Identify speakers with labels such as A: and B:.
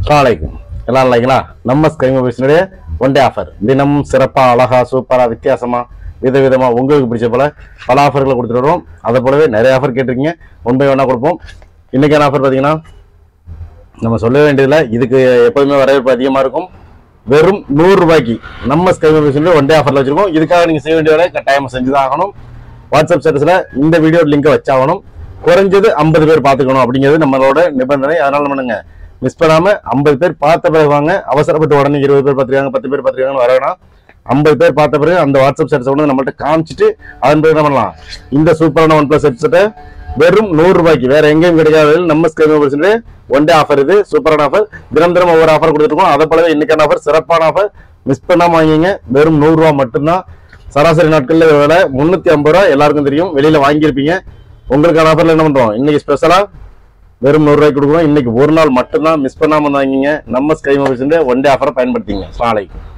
A: அஸ்ஸலாமலைக்கும் எல்லாம் இல்லைங்களா நம்ம ஸ்கை மொபைல்ஸினுடைய ஒன் டே ஆஃபர் தினமும் சிறப்பா அழகா சூப்பரா வித்தியாசமா விதவிதமா உங்களுக்கு பிடிச்ச போல பல ஆஃபர்களை கொடுத்துட்டு வரோம் அதை போலவே நிறைய ஆஃபர் கேட்டிருக்கீங்க ஒன் பை ஒன்னா கொடுப்போம் இன்னைக்கான ஆஃபர் பார்த்தீங்கன்னா நம்ம சொல்ல வேண்டியதில்லை இதுக்கு எப்போதுமே வரவேற்பு அதிகமாக இருக்கும் வெறும் நூறு ரூபாய்க்கு நம்ம ஸ்கை மொபைல்ஸில் ஒன் டே ஆஃபரில் வச்சிருக்கோம் இதுக்காக நீங்கள் செய்ய வேண்டிய வேலை கட்டாயம் செஞ்சு தான் ஆகணும் வாட்ஸ்அப் ஸ்டேட்டஸில் இந்த வீடியோ லிங்கை வச்சாகணும் குறைஞ்சது ஐம்பது பேர் பார்த்துக்கணும் அப்படிங்கிறது நம்மளோட நிபந்தனை அதனால நம்ம பண்ணுங்க மிஸ் பண்ணாம ஐம்பது பேர் பார்த்த பிறகு வாங்க அவசரப்பட்டு உடனே இருபது பேர் பார்த்துருக்காங்க பத்து பேர் பார்த்துருக்காங்கன்னு வர வேணாம் ஐம்பது பேர் பார்த்த பிறகு அந்த வாட்ஸ்அப் ஸ்டேட்டஸ் கொண்டு வந்து நம்மள்ட்ட காமிச்சிட்டு அதன் பிறகு என்ன பண்ணலாம் இந்த சூப்பரான ஒன் பிளஸ் ஹெட்செட்டை வெறும் நூறு ரூபாய்க்கு வேற எங்கேயும் கிடைக்காத நம்ம ஸ்கை மொபைல்ஸ்ல ஒன் டே ஆஃபர் இது சூப்பரான ஆஃபர் தினம் தினம் ஒவ்வொரு ஆஃபர் கொடுத்துருக்கோம் அதை போலவே இன்னைக்கான ஆஃபர் சிறப்பான ஆஃபர் மிஸ் பண்ணாம வாங்கிங்க வெறும் நூறு ரூபா மட்டும்தான் சராசரி நாட்கள்ல இதோட விலை முன்னூத்தி ஐம்பது ரூபா எல்லாருக்கும் தெரியும் வெளியில வாங்கியிருப்பீங்க உங்களுக்கான ஆஃபர்ல என்ன பண்றோம் இன்னைக்கு ஸ்பெஷலா வெறும் நூறு ரூபாய்க்கு கொடுக்குறோம் இன்னைக்கு ஒரு நாள் மட்டும்தான் மிஸ் பண்ணாம வாங்கிங்க நம்ம ஸ்கை மொபைல்ஸ் ஒன் டே ஆஃபரை பயன்படுத்திங்க சாலைக்கு